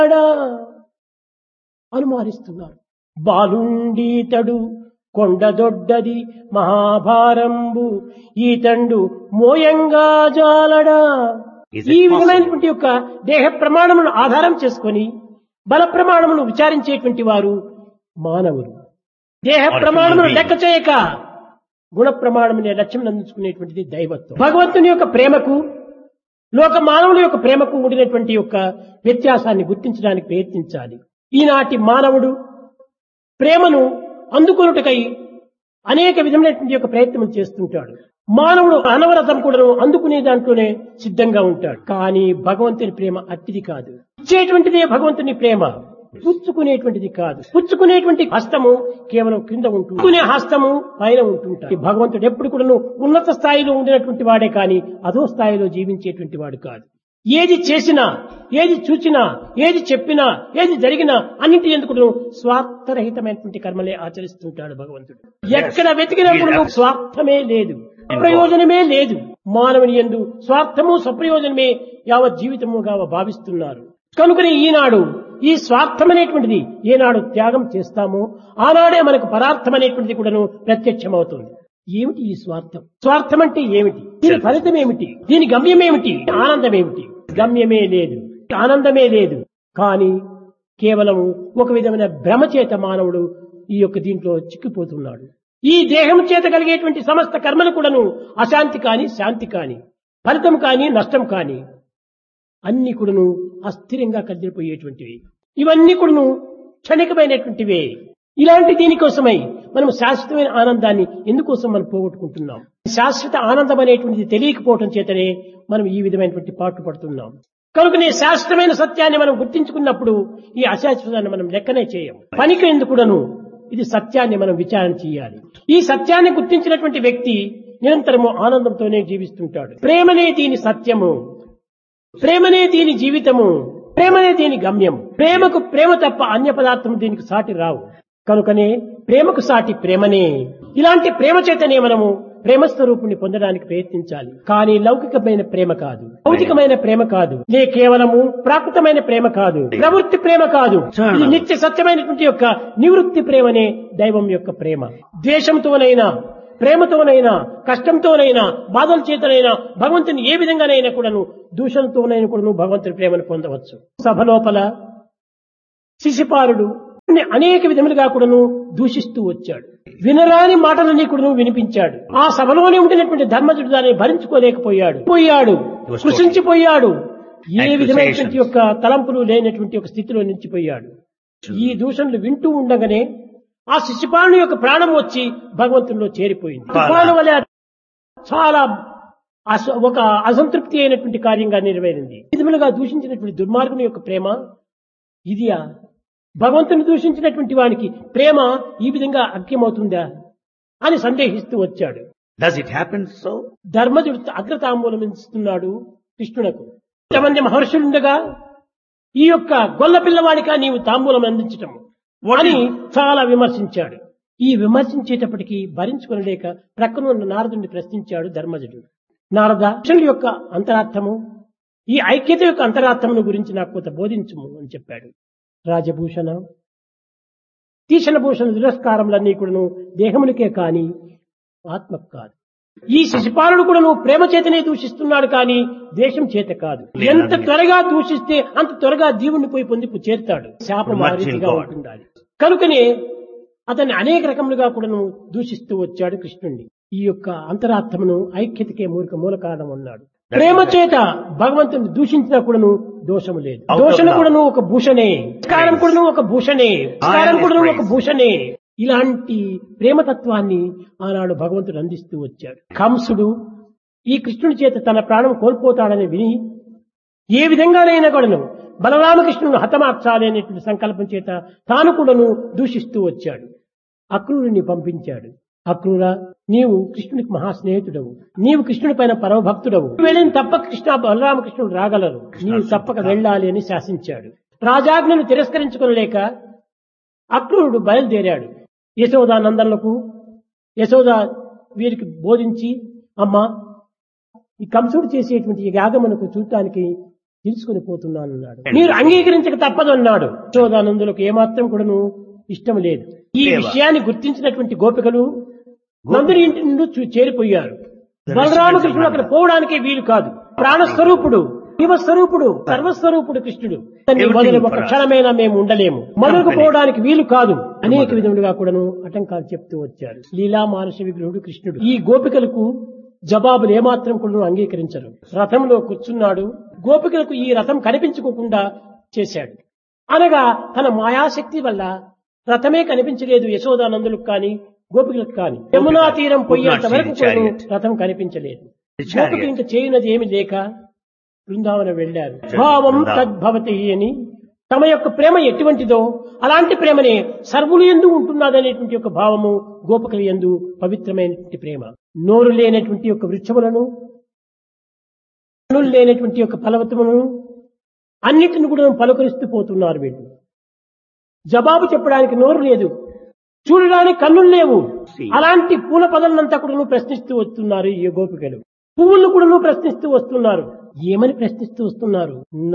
అనుమానిస్తున్నారు బాలుండీతడు కొండదొడ్డది మహాభారంబు ఈతండు మోయంగా జాలడా Is it ఈ విధమైనటువంటి యొక్క దేహ ప్రమాణమును ఆధారం చేసుకొని బల ప్రమాణమును విచారించేటువంటి వారు మానవులు దేహ Or ప్రమాణమును human లెక్క చేయక గుణ ప్రమాణమునే లక్ష్యం అందించుకునేటువంటిది దైవత్వం భగవంతుని యొక్క ప్రేమకు లోక మానవుల యొక్క ప్రేమకు ఉండినటువంటి యొక్క వ్యత్యాసాన్ని గుర్తించడానికి ప్రయత్నించాలి ఈనాటి మానవుడు ప్రేమను అందుకొనుటకై అనేక విధమైనటువంటి యొక్క ప్రయత్నం చేస్తుంటాడు మానవుడు అనవరతం కూడా అందుకునే దాంట్లోనే సిద్ధంగా ఉంటాడు కానీ భగవంతుని ప్రేమ అట్టిది కాదు ఇచ్చేటువంటిదే భగవంతుని ప్రేమ పుచ్చుకునేటువంటిది కాదు పుచ్చుకునేటువంటి హస్తము కేవలం క్రింద ఉంటుంది పుచ్చుకునే హస్తము పైన ఉంటుంటాడు భగవంతుడు ఎప్పుడు కూడా ఉన్నత స్థాయిలో ఉండినటువంటి వాడే కానీ అధో స్థాయిలో జీవించేటువంటి వాడు కాదు ఏది చేసినా ఏది చూచినా ఏది చెప్పినా ఏది జరిగినా అన్నింటి ఎందుకు స్వార్థరహితమైనటువంటి కర్మలే ఆచరిస్తుంటాడు భగవంతుడు ఎక్కడ వెతికినప్పుడు స్వార్థమే లేదు ప్రయోజనమే లేదు మానవుని ఎందు స్వార్థము సప్రయోజనమే యావత్ జీవితముగా భావిస్తున్నారు కనుకనే ఈనాడు ఈ స్వార్థం అనేటువంటిది ఏనాడు త్యాగం చేస్తామో ఆనాడే మనకు పదార్థం అనేటువంటిది కూడాను ప్రత్యక్షమవుతుంది ఏమిటి ఈ స్వార్థం స్వార్థం అంటే ఏమిటి దీని ఫలితం ఏమిటి దీని గమ్యం ఏమిటి ఆనందం ఏమిటి గమ్యమే లేదు ఆనందమే లేదు కానీ కేవలము ఒక విధమైన భ్రమ చేత మానవుడు ఈ యొక్క దీంట్లో చిక్కిపోతున్నాడు ఈ దేహం చేత కలిగేటువంటి సమస్త కర్మలు కూడాను అశాంతి కాని శాంతి కాని ఫలితం కాని నష్టం కాని అన్ని కూడాను అస్థిరంగా కదిలిపోయేటువంటివి ఇవన్నీ కూడాను క్షణికమైనటువంటివే ఇలాంటి దీనికోసమై మనం శాశ్వతమైన ఆనందాన్ని ఎందుకోసం మనం పోగొట్టుకుంటున్నాం శాశ్వత ఆనందం అనేటువంటిది తెలియకపోవటం చేతనే మనం ఈ విధమైనటువంటి పాటు పడుతున్నాం కనుకనే శాశ్వతమైన సత్యాన్ని మనం గుర్తించుకున్నప్పుడు ఈ అశాశ్వతాన్ని మనం లెక్కనే చేయం పనికి ఎందుకుడను ఇది సత్యాన్ని మనం విచారణ చేయాలి ఈ సత్యాన్ని గుర్తించినటువంటి వ్యక్తి నిరంతరము ఆనందంతోనే జీవిస్తుంటాడు ప్రేమనే దీని సత్యము ప్రేమనే దీని జీవితము ప్రేమనే దీని గమ్యం ప్రేమకు ప్రేమ తప్ప అన్య పదార్థం దీనికి సాటి రావు కనుకనే ప్రేమకు సాటి ప్రేమనే ఇలాంటి ప్రేమ చేతనే మనము ప్రేమ స్వరూపుణ్ణి పొందడానికి ప్రయత్నించాలి కానీ లౌకికమైన ప్రేమ కాదు భౌతికమైన ప్రేమ కాదు లే కేవలము ప్రాకృతమైన ప్రేమ కాదు ప్రవృత్తి ప్రేమ కాదు ఇది నిత్య సత్యమైనటువంటి యొక్క నివృత్తి ప్రేమనే దైవం యొక్క ప్రేమ ద్వేషంతోనైనా ప్రేమతోనైనా కష్టంతోనైనా బాధల చేతనైనా భగవంతుని ఏ విధంగానైనా కూడాను దూషణతోనైనా కూడాను భగవంతుని ప్రేమను పొందవచ్చు సభ లోపల శిశుపాలుడు అనేక విధములుగా కూడాను దూషిస్తూ వచ్చాడు వినరాని మాటలన్నీ కూడాను వినిపించాడు ఆ సభలోనే ఉండినటువంటి ధర్మజుడు దాన్ని భరించుకోలేకపోయాడు పోయాడు కృషించిపోయాడు ఏ విధమైనటువంటి యొక్క తలంపులు లేనటువంటి ఒక స్థితిలో నిలిచిపోయాడు ఈ దూషణలు వింటూ ఉండగానే ఆ శిశుపాలుని యొక్క ప్రాణం వచ్చి భగవంతునిలో చేరిపోయింది శిశుపాలు వల్ల చాలా అస- ఒక అసంతృప్తి అయినటువంటి కార్యంగా నెరవేరింది ఈ విధములుగా దూషించినటువంటి దుర్మార్గుని యొక్క ప్రేమ ఇదియా భగవంతుని దూషించినటువంటి వానికి ప్రేమ ఈ విధంగా అగ్యమవుతుందా అని సందేహిస్తూ వచ్చాడు Does it happen so? ధర్మజుడు అగ్రతాంబూలం ఇస్తున్నాడు కృష్ణునకు ఇంతమంది మహర్షులుండగా ఈ యొక్క గొల్ల పిల్లవాడిగా నీవు తాంబూలం అందించటం అని చాలా విమర్శించాడు ఈ విమర్శించేటప్పటికి భరించుకొనలేక ప్రక్కన ఉన్న నారదుని ప్రశ్నించాడు ధర్మజుడు నారద కృష్ణుడి యొక్క అంతరార్థము ఈ ఐక్యత యొక్క అంతరార్థమును గురించి నాకు కొంత బోధించుము అని చెప్పాడు రాజభూషణ తీషణభూషణ తిరస్కారములన్నీ కూడాను దేహమునికే కాని ఆత్మకు కాదు ఈ శిశుపాలుడు కూడా నువ్వు ప్రేమ చేతనే దూషిస్తున్నాడు కానీ ద్వేషం చేత కాదు ఎంత త్వరగా దూషిస్తే అంత త్వరగా దీవుని పోయి పొంది చేరుతాడు శాపం ఆ రీతిగా ఉంటుండాలి కనుకనే అతన్ని అనేక రకములుగా కూడా నువ్వు దూషిస్తూ వచ్చాడు కృష్ణుణ్ణి ఈ యొక్క అంతరాత్మను ఐక్యతకే మూలిక మూల కారణం అన్నాడు ప్రేమ చేత భగవంతుని దూషించినా కూడాను దోషము లేదు దోషణ కూడాను ఒక భూషణే కారం కూడాను ఒక భూషణే కారం కూడాను ఒక భూషణే ఇలాంటి ప్రేమతత్వాన్ని ఆనాడు భగవంతుడు అందిస్తూ వచ్చాడు కంసుడు ఈ కృష్ణుడి చేత తన ప్రాణం కోల్పోతాడని విని ఏ విధంగానైనా కూడాను బలరామకృష్ణుడు హతమార్చాలి అనేటువంటి సంకల్పం చేత తాను కూడాను దూషిస్తూ వచ్చాడు అక్రూరుని పంపించాడు అక్రూర నీవు కృష్ణునికి మహా స్నేహితుడవు నీవు కృష్ణుడి పైన పరమభక్తుడవు వెళ్ళిన తప్పక కృష్ణ బలరామకృష్ణుడు రాగలరు నీవు తప్పక వెళ్ళాలి అని శాసించాడు రాజాజ్ఞను తిరస్కరించుకోలేక అక్రూరుడు బయలుదేరాడు యశోదా నందనలకు యశోద వీరికి బోధించి అమ్మా ఈ కంసుడు చేసేటువంటి ఈ యాగమునకు చూడటానికి తీసుకుని పోతున్నాను అన్నాడు మీరు అంగీకరించక తప్పదు అన్నాడు యశోదానందులకు ఏమాత్రం కూడాను ఇష్టం లేదు ఈ దేవా. విషయాన్ని గుర్తించినటువంటి గోపికలు నందుని ఇంటి నుండి చూ- చేరిపోయారు బలరామకృష్ణుడు అక్కడ పోవడానికే వీలు కాదు ప్రాణస్వరూపుడు శివస్వరూపుడు సర్వస్వరూపుడు కృష్ణుడు అతన్ని Everything మొదలు for ఒక us. క్షణమైనా మేము ఉండలేము మొదలుకు Company. పోవడానికి వీలు కాదు అనేక విధములుగా కూడాను ఆటంకాలు చెప్తూ వచ్చారు లీలా మానస విగ్రహుడు కృష్ణుడు ఈ గోపికలకు జవాబులు ఏమాత్రం కూడా అంగీకరించరు రథంలో కూర్చున్నాడు గోపికలకు ఈ రథం కనిపించుకోకుండా చేశాడు అనగా తన మాయాశక్తి వల్ల రథమే కనిపించలేదు యశోదానందులకు కాని గోపికలకు కాని యమునా తీరం పోయేంత see వరకు the chariot. కూడాను రథం కనిపించలేదు The chariot. గోపిక ఇంకా చేయనది ఏమి లేక బృందావనం వెళ్ళారు భావం బృందావనం. తద్భవతి అని తమ యొక్క ప్రేమ ఎటువంటిదో అలాంటి ప్రేమనే సర్వులు ఎందు ఉంటున్నదనేటువంటి యొక్క భావము గోపికల ఎందు పవిత్రమైనటువంటి ప్రేమ నోరు లేనటువంటి యొక్క వృక్షములను కనులు లేనటువంటి యొక్క ఫలవతములను అన్నిటిని కూడా పలుకరిస్తూ పోతున్నారు వీళ్ళు జవాబు చెప్పడానికి నోరు లేదు చూడడానికి కన్నులు లేవు అలాంటి పూల పదలంతా కూడా ప్రశ్నిస్తూ వస్తున్నారు ఈ గోపికలు పువ్వులను కూడా ప్రశ్నిస్తూ వస్తున్నారు ఏమని ప్రశ్నిస్తూ వస్తున్నారు